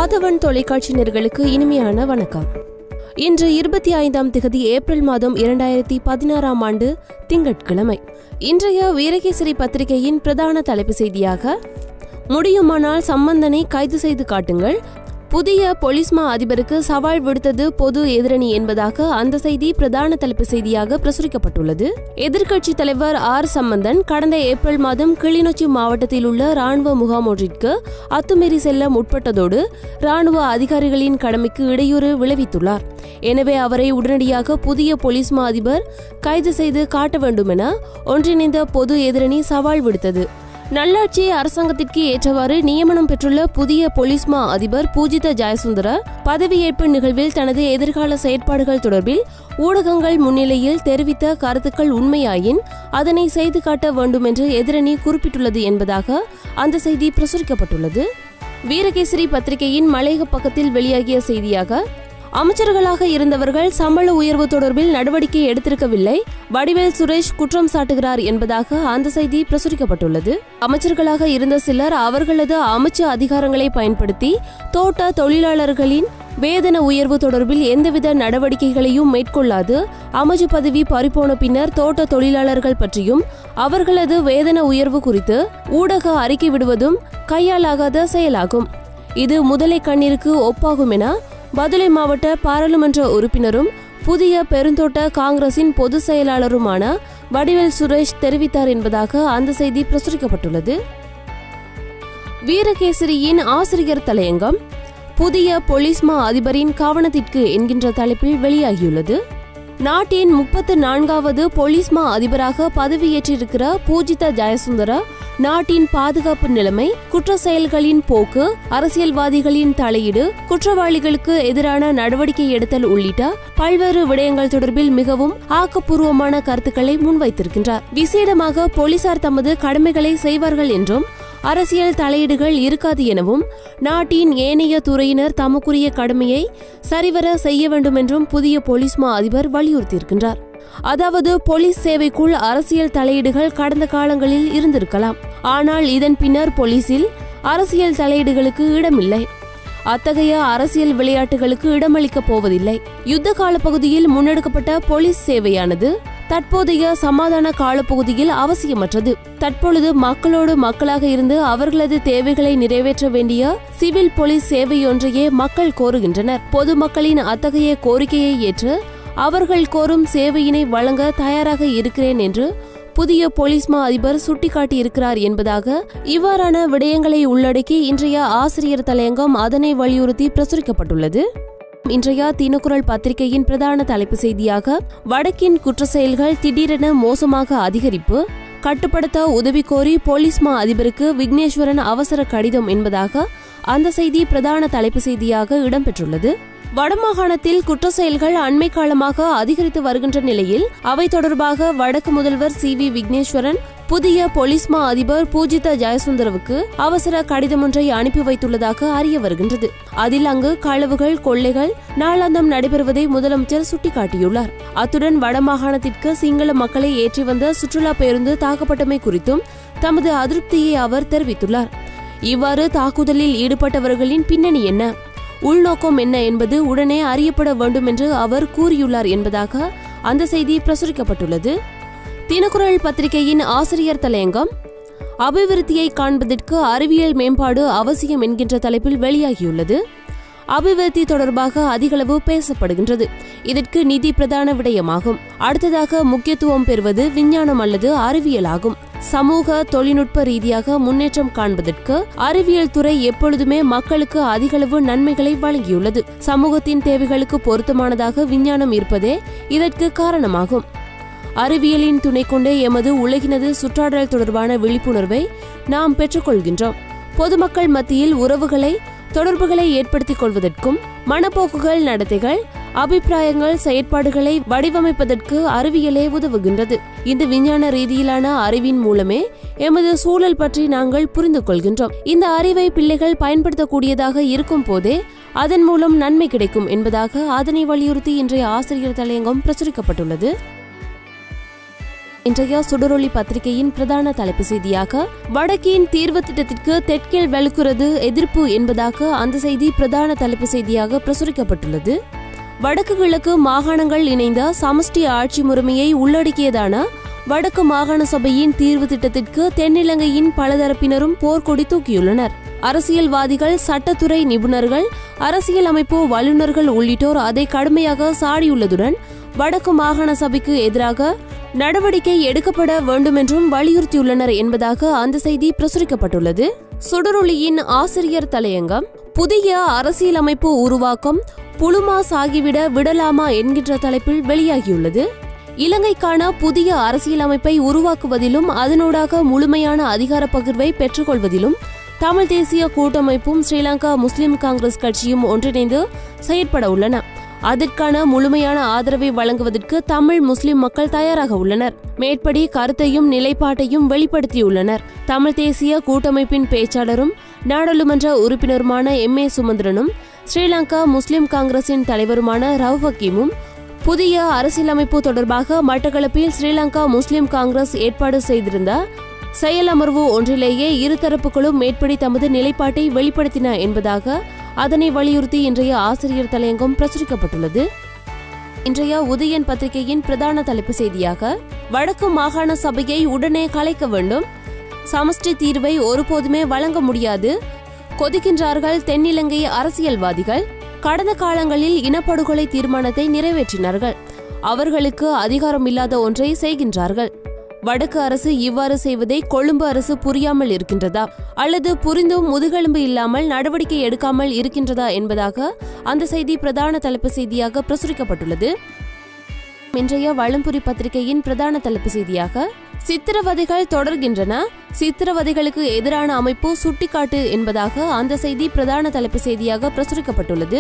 ஆதவன் தொலைக்காட்சியினர்களுக்கு இனிமையான வணக்கம் இன்று இருபத்தி ஐந்தாம் திகதி ஏப்ரல் மாதம் இரண்டாயிரத்தி பதினாறாம் ஆண்டு திங்கட்கிழமை இன்றைய வீரகேசரி பத்திரிகையின் பிரதான தலைப்பு செய்தியாக முடியுமானால் சம்பந்தனை கைது செய்து காட்டுங்கள் புதிய பொலிஸ்மா அதிபருக்கு சவால் விடுத்தது பொது எதிரணி என்பதாக அந்த செய்தி பிரதான தலைப்பு செய்தியாக பிரசுரிக்கப்பட்டுள்ளது எதிர்க்கட்சி தலைவர் ஆர் சம்பந்தன் கடந்த ஏப்ரல் மாதம் கிளிநொச்சி மாவட்டத்தில் உள்ள ராணுவ முகாம் ஒன்றிற்கு அத்துமீறி செல்ல முற்பட்டதோடு ராணுவ அதிகாரிகளின் கடமைக்கு இடையூறு விளைவித்துள்ளார் எனவே அவரை உடனடியாக புதிய பொலிஸ்மா அதிபர் கைது செய்து காட்ட வேண்டும் என ஒன்றிணைந்த பொது எதிரணி சவால் விடுத்தது நல்லாட்சி அரசாங்கத்திற்கு ஏற்றவாறு நியமனம் பெற்றுள்ள புதிய பொலிஸ்மா அதிபர் பூஜித ஜெயசுந்தர பதவியேற்பு நிகழ்வில் தனது எதிர்கால செயற்பாடுகள் தொடர்பில் ஊடகங்கள் முன்னிலையில் தெரிவித்த கருத்துக்கள் உண்மையாயின் அதனை செய்து காட்ட வேண்டும் என்று எதிரணி குறிப்பிட்டுள்ளது என்பதாக அந்த செய்தி பிரசுரிக்கப்பட்டுள்ளது வீரகேசரி பத்திரிகையின் மலையக பக்கத்தில் வெளியாகிய செய்தியாக அமைச்சர்களாக இருந்தவர்கள் சம்பள உயர்வு தொடர்பில் நடவடிக்கை எடுத்திருக்கவில்லை வடிவேல் சுரேஷ் குற்றம் சாட்டுகிறார் என்பதாக அந்த செய்தி பிரசுரிக்கப்பட்டுள்ளது அமைச்சர்களாக இருந்த சிலர் அவர்களது அமைச்சு அதிகாரங்களை பயன்படுத்தி தோட்ட தொழிலாளர்களின் வேதன உயர்வு தொடர்பில் எந்தவித நடவடிக்கைகளையும் மேற்கொள்ளாது அமைச்சு பதவி பறிபோன பின்னர் தோட்ட தொழிலாளர்கள் பற்றியும் அவர்களது வேதன உயர்வு குறித்து ஊடக அறிக்கை விடுவதும் கையாலாகாத செயலாகும் இது முதலை கண்ணீருக்கு ஒப்பாகும் என பதுளை மாவட்ட பாராளுமன்ற உறுப்பினரும் புதிய பெருந்தோட்ட காங்கிரசின் பொதுச் செயலாளருமான வடிவேல் சுரேஷ் தெரிவித்தார் என்பதாக அந்த செய்தி பிரசுரிக்கப்பட்டுள்ளது வீரகேசரியின் ஆசிரியர் தலையங்கம் புதிய பொலிஸ்மா அதிபரின் கவனத்திற்கு என்கின்ற தலைப்பில் வெளியாகியுள்ளது நாட்டின் முப்பத்து நான்காவது பொலிஸ்மா அதிபராக பதவியேற்றிருக்கிற பூஜித ஜெயசுந்தர நாட்டின் பாதுகாப்பு நிலைமை குற்ற செயல்களின் போக்கு அரசியல்வாதிகளின் தலையீடு குற்றவாளிகளுக்கு எதிரான நடவடிக்கை எடுத்தல் உள்ளிட்ட பல்வேறு விடயங்கள் தொடர்பில் மிகவும் ஆக்கப்பூர்வமான கருத்துக்களை முன்வைத்திருக்கின்றார் விசேடமாக போலீசார் தமது கடமைகளை செய்வார்கள் என்றும் அரசியல் தலையீடுகள் இருக்காது எனவும் நாட்டின் ஏனைய துறையினர் தமக்குரிய கடமையை சரிவர செய்ய வேண்டும் என்றும் புதிய போலீஸ்மா அதிபர் வலியுறுத்தியிருக்கின்றார் அதாவது போலீஸ் சேவைக்குள் அரசியல் தலையீடுகள் கடந்த காலங்களில் இருந்திருக்கலாம் ஆனால் இதன் பின்னர் போலீசில் அரசியல் தலையீடுகளுக்கு இடமில்லை அத்தகைய அரசியல் விளையாட்டுகளுக்கு இடமளிக்கப் போவதில்லை யுத்த கால பகுதியில் முன்னெடுக்கப்பட்ட போலீஸ் சேவையானது தற்போதைய சமாதான காலப்பகுதியில் அவசியமற்றது தற்பொழுது மக்களோடு மக்களாக இருந்து அவர்களது தேவைகளை நிறைவேற்ற வேண்டிய சிவில் போலீஸ் சேவையொன்றையே மக்கள் கோருகின்றனர் பொதுமக்களின் அத்தகைய கோரிக்கையை ஏற்று அவர்கள் கோரும் சேவையினை வழங்க தயாராக இருக்கிறேன் என்று புதிய போலீஸ்மா அதிபர் சுட்டிக்காட்டியிருக்கிறார் என்பதாக இவ்வாறான விடயங்களை உள்ளடக்கி இன்றைய ஆசிரியர் தலையங்கம் அதனை வலியுறுத்தி பிரசுரிக்கப்பட்டுள்ளது இன்றைய தினக்குரல் பத்திரிகையின் பிரதான தலைப்பு செய்தியாக வடக்கின் குற்ற செயல்கள் திடீரென மோசமாக அதிகரிப்பு கட்டுப்படுத்த உதவி கோரி போலீஸ்மா அதிபருக்கு விக்னேஸ்வரன் அவசர கடிதம் என்பதாக அந்த செய்தி பிரதான தலைப்பு செய்தியாக இடம்பெற்றுள்ளது வடமாகாணத்தில் குற்ற செயல்கள் அண்மை காலமாக அதிகரித்து வருகின்ற நிலையில் அவை தொடர்பாக வடக்கு முதல்வர் சி வி விக்னேஸ்வரன் புதிய பொலிஸ்மா அதிபர் பூஜித ஜெயசுந்தரவுக்கு அவசர கடிதம் ஒன்றை அனுப்பி வைத்துள்ளதாக அறிய வருகின்றது அதில் அங்கு களவுகள் கொள்ளைகள் நாளாந்தம் நடைபெறுவதை முதலமைச்சர் சுட்டிக்காட்டியுள்ளார் அத்துடன் வடமாகாணத்திற்கு சிங்கள மக்களை ஏற்றி வந்த சுற்றுலா பேருந்து தாக்கப்பட்டமை குறித்தும் தமது அதிருப்தியை அவர் தெரிவித்துள்ளார் இவ்வாறு தாக்குதலில் ஈடுபட்டவர்களின் பின்னணி என்ன உள்நோக்கம் என்ன என்பது உடனே அறியப்பட வேண்டும் என்று அவர் கூறியுள்ளார் என்பதாக அந்த செய்தி பிரசுரிக்கப்பட்டுள்ளது தினக்குரல் பத்திரிகையின் ஆசிரியர் தலையங்கம் அபிவிருத்தியை காண்பதற்கு அறிவியல் மேம்பாடு அவசியம் என்கின்ற தலைப்பில் வெளியாகியுள்ளது அபிவிருத்தி தொடர்பாக அதிகளவு பேசப்படுகின்றது இதற்கு நிதி பிரதான விடயமாகும் அடுத்ததாக முக்கியத்துவம் பெறுவது விஞ்ஞானம் அல்லது அறிவியல் ஆகும் சமூக தொழில்நுட்ப ரீதியாக முன்னேற்றம் காண்பதற்கு அறிவியல் துறை எப்பொழுதுமே மக்களுக்கு அதிகளவு நன்மைகளை வழங்கியுள்ளது சமூகத்தின் தேவைகளுக்கு பொருத்தமானதாக விஞ்ஞானம் இருப்பதே இதற்கு காரணமாகும் அறிவியலின் துணை கொண்டே எமது உலகினது சுற்றாடல் தொடர்பான விழிப்புணர்வை நாம் பெற்றுக்கொள்கின்றோம் பொதுமக்கள் மத்தியில் உறவுகளை தொடர்புகளை ஏற்படுத்திக் கொள்வதற்கும் மனப்போக்குகள் நடத்தைகள் அபிப்பிராயங்கள் செயற்பாடுகளை வடிவமைப்பதற்கு அறிவியலே உதவுகின்றது இந்த விஞ்ஞான ரீதியிலான அறிவின் மூலமே எமது சூழல் பற்றி நாங்கள் புரிந்து கொள்கின்றோம் இந்த அறிவை பிள்ளைகள் பயன்படுத்தக்கூடியதாக இருக்கும் போதே அதன் மூலம் நன்மை கிடைக்கும் என்பதாக அதனை வலியுறுத்தி இன்றைய ஆசிரியர் தலையங்கம் பிரசுரிக்கப்பட்டுள்ளது இன்றைய சுடரொளி பத்திரிகையின் பிரதான தலைப்பு செய்தியாக வடக்கின் தீர்வு திட்டத்திற்கு தெற்கில் வெளுக்கிறது எதிர்ப்பு என்பதாக அந்த செய்தி பிரதான தலைப்பு செய்தியாக பிரசுரிக்கப்பட்டுள்ளது வடக்கு கிழக்கு மாகாணங்கள் இணைந்த சமஷ்டி ஆட்சி முறைமையை உள்ளடக்கியதான வடக்கு மாகாண சபையின் தீர்வு திட்டத்திற்கு தென்னிலங்கையின் பலதரப்பினரும் போர்க்கொடி தூக்கியுள்ளனர் அரசியல்வாதிகள் சட்டத்துறை நிபுணர்கள் அரசியல் அமைப்பு வல்லுநர்கள் உள்ளிட்டோர் அதை கடுமையாக சாடியுள்ளதுடன் வடக்கு மாகாண சபைக்கு எதிராக நடவடிக்கை எடுக்கப்பட வேண்டுமென்றும் வலியுறுத்தியுள்ளனர் என்பதாக அந்த செய்தி பிரசுரிக்கப்பட்டுள்ளது சுடரொளியின் ஆசிரியர் தலையங்கம் புதிய அரசியலமைப்பு உருவாக்கம் புலுமாஸ் ஆகிவிட விடலாமா என்கின்ற தலைப்பில் வெளியாகியுள்ளது இலங்கைக்கான புதிய அரசியலமைப்பை உருவாக்குவதிலும் அதனூடாக முழுமையான அதிகார பகிர்வை பெற்றுக்கொள்வதிலும் தமிழ் தேசிய கூட்டமைப்பும் ஸ்ரீலங்கா முஸ்லிம் காங்கிரஸ் கட்சியும் ஒன்றிணைந்து செயற்பட உள்ளன அதற்கான முழுமையான ஆதரவை வழங்குவதற்கு தமிழ் முஸ்லிம் மக்கள் தயாராக உள்ளனர் மேற்படி கருத்தையும் நிலைப்பாட்டையும் வெளிப்படுத்தியுள்ளனர் தமிழ் தேசிய கூட்டமைப்பின் பேச்சாளரும் நாடாளுமன்ற உறுப்பினருமான எம் ஏ சுமந்திரனும் ஸ்ரீலங்கா முஸ்லிம் காங்கிரசின் தலைவருமான ரவ் ஹக்கீமும் புதிய அரசியலமைப்பு தொடர்பாக மட்டக்களப்பில் ஸ்ரீலங்கா முஸ்லிம் காங்கிரஸ் ஏற்பாடு செய்திருந்த செயல் அமர்வு ஒன்றிலேயே இருதரப்புகளும் மேற்படி தமது நிலைப்பாட்டை வெளிப்படுத்தின என்பதாக அதனை வலியுறுத்தி இன்றைய ஆசிரியர் தலையங்கம் பிரசுரிக்கப்பட்டுள்ளது இன்றைய உதயன் பத்திரிகையின் பிரதான தலைப்பு செய்தியாக வடக்கு மாகாண சபையை உடனே கலைக்க வேண்டும் சமஷ்டி தீர்வை ஒருபோதுமே வழங்க முடியாது கொதிக்கின்றார்கள் தென்னிலங்கை அரசியல்வாதிகள் கடந்த காலங்களில் இனப்படுகொலை தீர்மானத்தை நிறைவேற்றினார்கள் அவர்களுக்கு அதிகாரம் இல்லாத ஒன்றை செய்கின்றார்கள் வடக்கு அரசு இவ்வாறு செய்வதை கொழும்பு அரசு புரியாமல் இருக்கின்றதா அல்லது புரிந்தும் முதுகெலும்பு இல்லாமல் நடவடிக்கை எடுக்காமல் இருக்கின்றதா என்பதாக அந்த செய்தி பிரதான தலைப்பு செய்தியாக பிரசுரிக்கப்பட்டுள்ளது இன்றைய வளம்புரி பத்திரிகையின் பிரதான தலைப்பு செய்தியாக சித்திரவதைகள் தொடர்கின்றன சித்திரவதைகளுக்கு எதிரான அமைப்பு சுட்டிக்காட்டு என்பதாக அந்த செய்தி பிரதான தலைப்பு செய்தியாக பிரசுரிக்கப்பட்டுள்ளது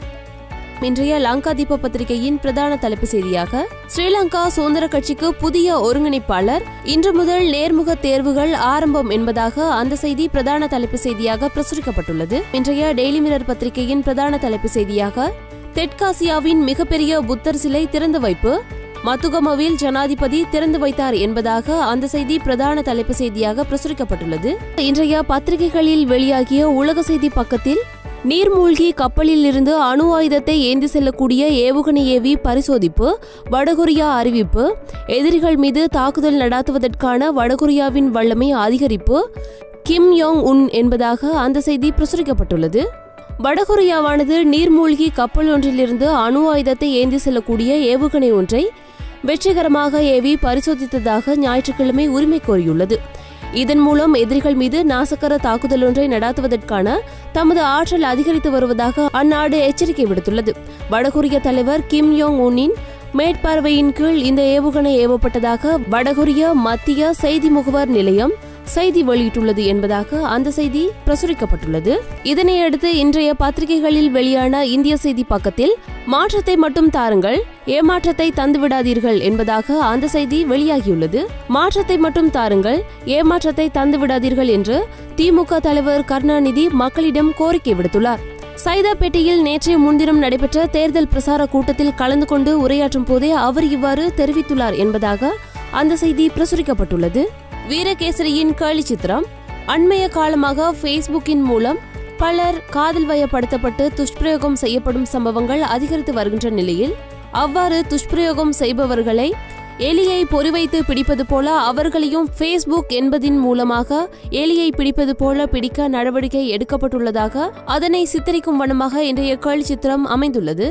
இன்றைய லங்காதீப பத்திரிகையின் பிரதான தலைப்பு செய்தியாக ஸ்ரீலங்கா சுதந்திர கட்சிக்கு புதிய ஒருங்கிணைப்பாளர் இன்று முதல் நேர்முக தேர்வுகள் ஆரம்பம் என்பதாக அந்த செய்தி பிரதான தலைப்பு செய்தியாக பிரசுரிக்கப்பட்டுள்ளது இன்றைய டெய்லி மிரர் பத்திரிகையின் பிரதான தலைப்பு செய்தியாக தெற்காசியாவின் மிகப்பெரிய புத்தர் சிலை திறந்து வைப்பு மத்துகமவில் ஜனாதிபதி திறந்து வைத்தார் என்பதாக அந்த செய்தி பிரதான தலைப்பு செய்தியாக பிரசுரிக்கப்பட்டுள்ளது இன்றைய பத்திரிகைகளில் வெளியாகிய உலக செய்தி பக்கத்தில் நீர்மூழ்கி கப்பலில் இருந்து அணு ஆயுதத்தை ஏந்தி செல்லக்கூடிய ஏவுகணை ஏவி பரிசோதிப்பு வடகொரியா அறிவிப்பு எதிரிகள் மீது தாக்குதல் நடாத்துவதற்கான வடகொரியாவின் வல்லமை அதிகரிப்பு கிம் யோங் உன் என்பதாக அந்த செய்தி பிரசுரிக்கப்பட்டுள்ளது வடகொரியாவானது நீர்மூழ்கி கப்பல் ஒன்றிலிருந்து அணு ஆயுதத்தை ஏந்தி செல்லக்கூடிய ஏவுகணை ஒன்றை வெற்றிகரமாக ஏவி பரிசோதித்ததாக ஞாயிற்றுக்கிழமை உரிமை கோரியுள்ளது இதன் மூலம் எதிரிகள் மீது நாசக்கர தாக்குதல் ஒன்றை நடாத்துவதற்கான தமது ஆற்றல் அதிகரித்து வருவதாக அந்நாடு எச்சரிக்கை விடுத்துள்ளது வடகொரிய தலைவர் கிம் யோங் உன்னின் மேற்பார்வையின் கீழ் இந்த ஏவுகணை ஏவப்பட்டதாக வடகொரிய மத்திய செய்தி முகவர் நிலையம் செய்தி வெளியிட்டுள்ளது என்பதாக அந்த செய்தி பிரசுரிக்கப்பட்டுள்ளது இதனையடுத்து இன்றைய பத்திரிகைகளில் வெளியான இந்திய செய்தி பக்கத்தில் மாற்றத்தை மட்டும் தாருங்கள் ஏமாற்றத்தை தந்துவிடாதீர்கள் என்பதாக அந்த செய்தி வெளியாகியுள்ளது மாற்றத்தை மட்டும் தாருங்கள் ஏமாற்றத்தை தந்துவிடாதீர்கள் என்று திமுக தலைவர் கருணாநிதி மக்களிடம் கோரிக்கை விடுத்துள்ளார் சைதாப்பேட்டையில் நேற்றைய முன்தினம் நடைபெற்ற தேர்தல் பிரசார கூட்டத்தில் கலந்து கொண்டு உரையாற்றும் போதே அவர் இவ்வாறு தெரிவித்துள்ளார் என்பதாக அந்த செய்தி பிரசுரிக்கப்பட்டுள்ளது வீரகேசரியின் கேலி சித்திரம் அண்மைய காலமாக ஃபேஸ்புக்கின் மூலம் பலர் காதல் வயப்படுத்தப்பட்டு துஷ்பிரயோகம் செய்யப்படும் சம்பவங்கள் அதிகரித்து வருகின்ற நிலையில் அவ்வாறு துஷ்பிரயோகம் செய்பவர்களை எலியை பொறிவைத்து பிடிப்பது போல அவர்களையும் ஃபேஸ்புக் என்பதின் மூலமாக எலியை பிடிப்பது போல பிடிக்க நடவடிக்கை எடுக்கப்பட்டுள்ளதாக அதனை சித்தரிக்கும் வண்ணமாக இன்றைய கேலி சித்திரம் அமைந்துள்ளது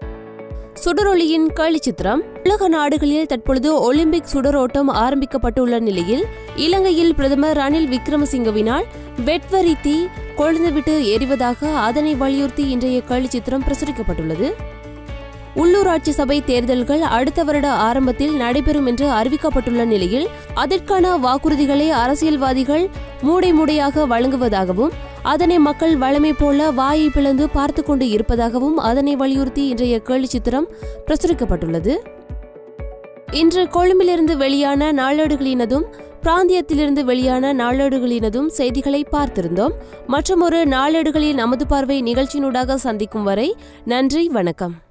சுடரொளியின் கேலி சித்திரம் உலக நாடுகளில் தற்பொழுது ஒலிம்பிக் சுடரோட்டம் ஆரம்பிக்கப்பட்டுள்ள நிலையில் இலங்கையில் பிரதமர் ரணில் விக்ரமசிங்கவினால் வெட்வரி தீ கொழுந்துவிட்டு எரிவதாக அதனை வலியுறுத்தி இன்றைய கேலி சித்திரம் பிரசுரிக்கப்பட்டுள்ளது உள்ளூராட்சி சபை தேர்தல்கள் அடுத்த வருட ஆரம்பத்தில் நடைபெறும் என்று அறிவிக்கப்பட்டுள்ள நிலையில் அதற்கான வாக்குறுதிகளை அரசியல்வாதிகள் மூடை மூடையாக வழங்குவதாகவும் அதனை மக்கள் வழமை போல வாயை பிளந்து பார்த்து கொண்டு இருப்பதாகவும் அதனை வலியுறுத்தி இன்றைய கேலி சித்திரம் பிரசுரிக்கப்பட்டுள்ளது இன்று கொழும்பிலிருந்து வெளியான நாளேடுகளினதும் பிராந்தியத்திலிருந்து வெளியான நாளேடுகளினதும் செய்திகளை பார்த்திருந்தோம் மற்றும் ஒரு நாளேடுகளில் நமது பார்வை நிகழ்ச்சியினூடாக சந்திக்கும் வரை நன்றி வணக்கம்